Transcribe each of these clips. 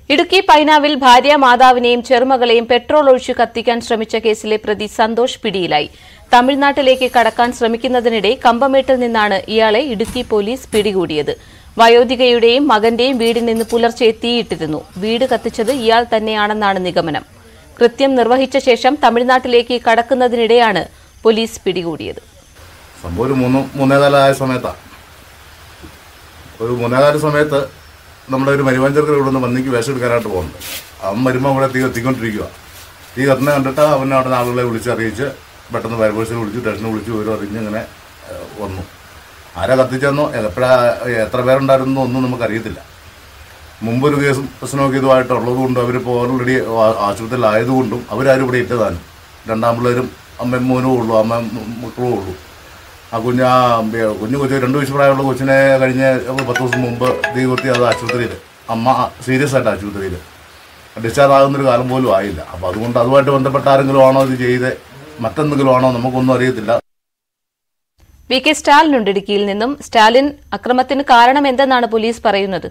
ഇടുക്കി പൈനാവിൽ ഭാര്യ മാതാവിനെയും ചെറുമകളെയും പെട്രോൾ ഒഴിച്ചു കത്തിക്കാൻ ശ്രമിച്ച കേസിലെ പ്രതി സന്തോഷ് പിടിയിലായി തമിഴ്നാട്ടിലേക്ക് കടക്കാൻ ശ്രമിക്കുന്നതിനിടെ കമ്പമേട്ടിൽ നിന്നാണ് ഇയാളെ ഇടുക്കി പോലീസ് പിടികൂടിയത് വയോധികയുടെയും മകന്റെയും വീടിൽ നിന്ന് പുലർച്ചെ തീയിട്ടിരുന്നു വീട് കത്തിച്ചത് ഇയാൾ തന്നെയാണെന്നാണ് നിഗമനം കൃത്യം നിർവഹിച്ച ശേഷം തമിഴ്നാട്ടിലേക്ക് കടക്കുന്നതിനിടെയാണ് പോലീസ് പിടികൂടിയത് സംഭവം ഒരു മൂന്ന് മൂന്നേകാലായ സമയത്താണ് ഒരു മൂന്നേകാല സമയത്ത് നമ്മുടെ ഒരു മരുവഞ്ചർക്ക് ഇവിടെ നിന്ന് വന്നിക്ക് വേഷം എടുക്കാനായിട്ട് പോകുന്നുണ്ട് അവൻ വരുമ്പോൾ അവിടെ തീ കത്തിക്കൊണ്ടിരിക്കുക തീ കത്തുന്ന കണ്ടിട്ട് അവൻ അവിടെ ആളുകളെ വിളിച്ചറിയിച്ച് പെട്ടെന്ന് ഫയർഫോഴ്സിനെ വിളിച്ച് സ്റ്റേഷനെ വിളിച്ച് വിവരം അറിഞ്ഞ് ഇങ്ങനെ ഏഹ്, വന്നു ആരാ കത്തിച്ചെന്നോ എപ്പോഴാ എത്ര പേരുണ്ടായിരുന്നോ ഒന്നും നമുക്കറിയത്തില്ല മുമ്പൊരു കേസും പ്രശ്നമൊക്കെ ഇതുമായിട്ടുള്ളത് കൊണ്ടും അവരിപ്പോൾ ഓൾറെഡി ആശുപത്രിയിലായതുകൊണ്ടും അവരാരും ഇവിടെ ഇട്ടതാനും രണ്ടാം പിള്ളേരും അമ്മയും മോനും ഉള്ളൂ അമ്മ മക്കളും ഉള്ളൂ ആ കുഞ്ഞ് ആ ബ- കുഞ്ഞു കൊച്ചു രണ്ട് വയസ്സ് പ്രായമുള്ള കൊച്ചിനെ കഴിഞ്ഞ പത്ത് ദിവസം മുമ്പ് തീ കുത്തി അത് ആശുപത്രിയിൽ അമ്മ സീരിയസ് ആയിട്ട് ആശുപത്രിയിൽ ഡിസ്ചാർജ് ആകുന്നൊരു കാലം പോലും ആയില്ല അപ്പോൾ അതുകൊണ്ട് അതുമായിട്ട് ബന്ധപ്പെട്ട ആരെങ്കിലും ആണോ ഇത് ചെയ്ത് മറ്റെന്തെങ്കിലും ആണോ നമുക്കൊന്നും അറിയത്തില്ല വി കെ സ്റ്റാലിനുണ്ട് ഇടുക്കിയിൽ നിന്നും സ്റ്റാലിൻ അക്രമത്തിന് കാരണം എന്തെന്നാണ് പോലീസ് പറയുന്നത്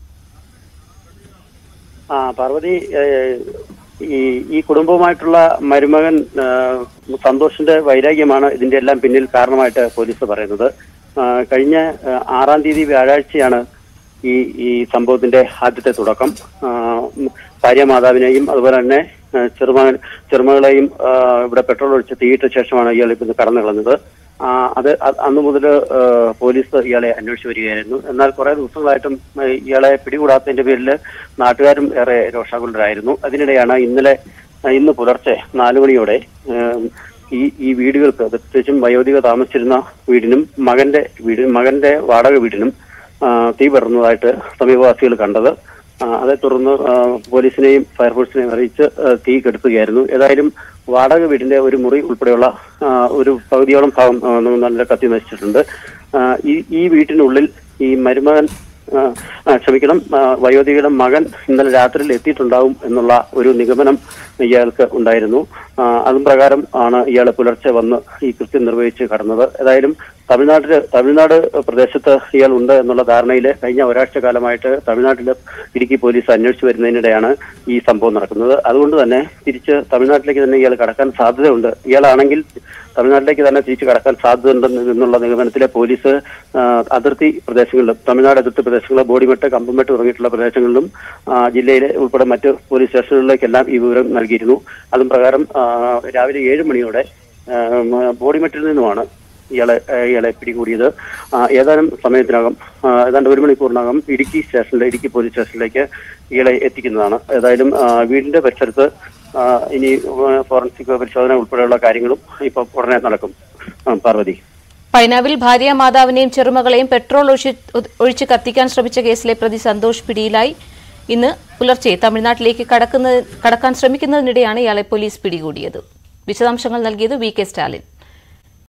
ആ പാർവതി ഏഹ്, ഈ ഈ കുടുംബവുമായിട്ടുള്ള മരുമകൻ ഏഹ്, സന്തോഷിന്റെ വൈരാഗ്യമാണ് ഇതിന്റെ എല്ലാം പിന്നിൽ കാരണമായിട്ട് പോലീസ് പറയുന്നത് ആ, കഴിഞ്ഞ ഏഹ്, ആറാം തീയതി വ്യാഴാഴ്ചയാണ് ഈ ഈ സംഭവത്തിന്റെ ആദ്യത്തെ തുടക്കം ആ, ഉം, ഭാര്യ മാതാവിനെയും അതുപോലെ തന്നെ ഏഹ്, ചെറുമകൻ ചെറുമകളെയും ആ, ഇവിടെ പെട്രോൾ ഒഴിച്ച് തീയിട്ട ശേഷമാണ് ഇയാൾ ഇപ്പം കടന്നു കളഞ്ഞത് ആ, അത് അ- അന്ന് മുതൽ പോലീസ് ഇയാളെ അന്വേഷിച്ചു വരികയായിരുന്നു എന്നാൽ കുറെ ദിവസങ്ങളായിട്ടും ഏഹ്, ഇയാളെ പിടികൂടാത്തതിന്റെ പേരിൽ നാട്ടുകാരും ഏറെ രോഷാകുലരായിരുന്നു അതിനിടെയാണ് ഇന്നലെ ഏഹ്, ഇന്ന് പുലർച്ചെ നാലു മണിയോടെ ഏഹ്, ഈ ഈ വീടുകൾക്ക് പ്രത്യേകിച്ചും വയോധിക താമസിച്ചിരുന്ന വീടിനും മകന്റെ വീടിനും മകന്റെ വാടക വീടിനും ആ, തീ പടർന്നതായിട്ട് സമീപവാസികൾ കണ്ടത് ആ, അതേ തുടർന്ന് ആ, പോലീസിനെയും ഫയർഫോഴ്സിനെയും അറിയിച്ച് ആ, തീ കെടുത്തുകയായിരുന്നു ഏതായാലും വാടക വീടിന്റെ ഒരു മുറി ഉൾപ്പെടെയുള്ള ആ, ഒരു പകുതിയോളം ഭാഗം ആ, നല്ല കത്തി നശിച്ചിട്ടുണ്ട് ആ, ഈ ഈ വീട്ടിനുള്ളിൽ ഈ മരുമകൻ ആ, ആ, ക്ഷമിക്കണം ആ, വയോധികയുടെ മകൻ ഇന്നലെ രാത്രിയിൽ എത്തിയിട്ടുണ്ടാവും എന്നുള്ള ഒരു നിഗമനം ഇയാൾക്ക് ഉണ്ടായിരുന്നു ആ, അതും പ്രകാരം ആണ് ഇയാൾ പുലർച്ചെ വന്ന് ഈ കൃത്യം നിർവഹിച്ച് കടന്നത് ഏതായാലും തമിഴ്നാട്ടില് തമിഴ്നാട് പ്രദേശത്ത് ഇയാൾ ഉണ്ട് എന്നുള്ള ധാരണയിൽ കഴിഞ്ഞ ഒരാഴ്ച കാലമായിട്ട് തമിഴ്നാട്ടിൽ ഇടുക്കി പോലീസ് അന്വേഷിച്ചു വരുന്നതിനിടെയാണ് ഈ സംഭവം നടക്കുന്നത് അതുകൊണ്ട് തന്നെ തിരിച്ച് തമിഴ്നാട്ടിലേക്ക് തന്നെ ഇയാൾ കടക്കാൻ സാധ്യതയുണ്ട് ഇയാളാണെങ്കിൽ തമിഴ്നാട്ടിലേക്ക് തന്നെ തിരിച്ചു കടക്കാൻ സാധ്യതയുണ്ടെന്ന് എന്നുള്ള നിഗമനത്തിലെ പോലീസ് ആ, അതിർത്തി പ്രദേശങ്ങളിലും തമിഴ്നാട് അതിർത്തി പ്രദേശങ്ങളിലും ബോഡിമെട്ട് കമ്പമെട്ട് തുടങ്ങിയിട്ടുള്ള പ്രദേശങ്ങളിലും ആ, ജില്ലയിലെ ഉൾപ്പെടെ മറ്റ് പോലീസ് സ്റ്റേഷനുകളിലേക്കെല്ലാം ഈ വിവരം നൽകിയിരുന്നു അതും പ്രകാരം ആ, രാവിലെ ഏഴ് മണിയോടെ ആ, ബോഡിമെട്ടിൽ നിന്നുമാണ് ഇയാളെ ഇയാളെ പിടികൂടിയത് ആ, ഏതാനും സമയത്തിനകം ആ, ഏതാണ്ട് ഒരു മണിക്കൂറിനകം ഇടുക്കി സ്റ്റേഷനിലെ ഇടുക്കി പോലീസ് സ്റ്റേഷനിലേക്ക് ഇയാളെ എത്തിക്കുന്നതാണ് ഏതായാലും ആ, വീടിന്റെ പരിസരത്ത് ആ, ഇനി ആ, ഫോറൻസിക് പരിശോധന ഉൾപ്പെടെയുള്ള കാര്യങ്ങളും ഇപ്പൊ ഉടനെ നടക്കും ആ, പാർവതി പൈനാവിൽ ഭാര്യ മാതാവിനെയും ചെറുമകളെയും പെട്രോൾ ഒഴിച്ച് ഒഴിച്ച് കത്തിക്കാൻ ശ്രമിച്ച കേസിലെ പ്രതി സന്തോഷ് പിടിയിലായി ഇന്ന് പുലർച്ചെ തമിഴ്നാട്ടിലേക്ക് കടക്കുന്ന കടക്കാൻ ശ്രമിക്കുന്നതിനിടെയാണ് ഇയാളെ പോലീസ് പിടികൂടിയത് വിശദാംശങ്ങൾ നൽകിയത് വി കെ സ്റ്റാലിൻ